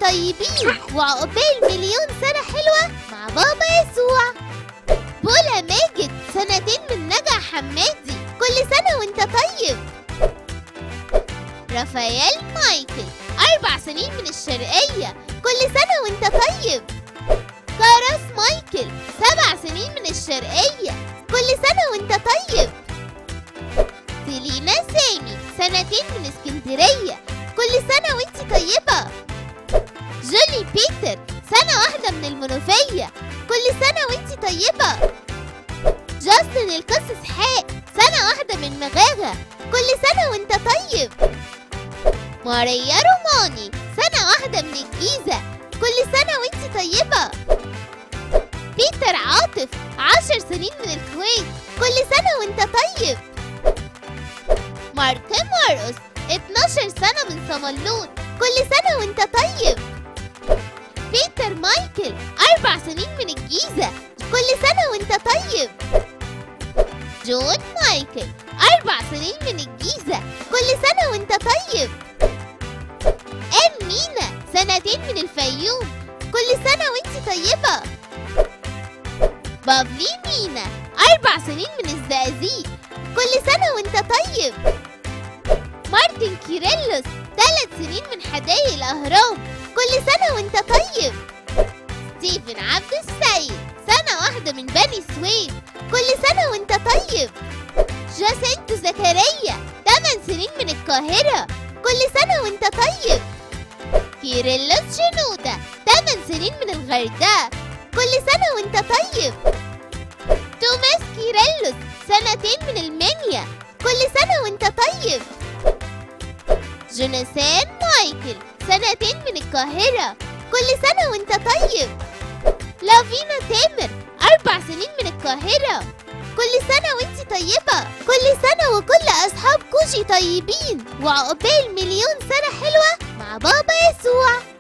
طيبين وعقبال مليون سنة حلوة مع بابا يسوع بولا ماجد سنتين من نجع حمادي كل سنة وانت طيب رافائيل مايكل أربع سنين من الشرقية كل سنة وانت طيب كاراس مايكل سبع سنين من الشرقية كل سنة وانت طيب سيلينا سامي سنتين من اسكندرية كل سنة وانت طيبة جولي بيتر سنة واحدة من المنوفية كل سنة وانت طيبة جاستن القس اسحاق سنة واحدة من مغاغة كل سنة وانت طيب ماريا روماني سنة واحدة من الجيزة كل سنة وانت طيبة بيتر عاطف عشر سنين من الكويت كل سنة وانت طيب مارك مارقس 12 سنة من صملون كل سنة وانت طيب بيتر مايكل أربع سنين من الجيزة كل سنة وانت طيب جون مايكل أربع سنين من الجيزة كل سنة وانت طيب آن مينا سنتين من الفيوم كل سنة وانت طيبة بابلي مينا أربع سنين من الزقازيق كل سنة وانت طيب مارتن كيريلوس ثلاث سنين من حدائق الأهرام كل سنة وانت طيب ستيفن عبد السيد سنة واحدة من بني سويف كل سنة وانت طيب جاسنت زكريا 8 سنين من القاهرة كل سنة وانت طيب كيريلوس شنودة 8 سنين من الغردقة كل سنة وانت طيب توماس كيريلوس سنتين من المنيا كل سنة وانت طيب جوناثان مايكل سنتين من القاهرة كل سنة وانت طيب لافينا تامر أربع سنين من القاهرة كل سنة وانت طيبة كل سنة وكل أصحاب كوجي طيبين وعقبال مليون سنة حلوة مع بابا يسوع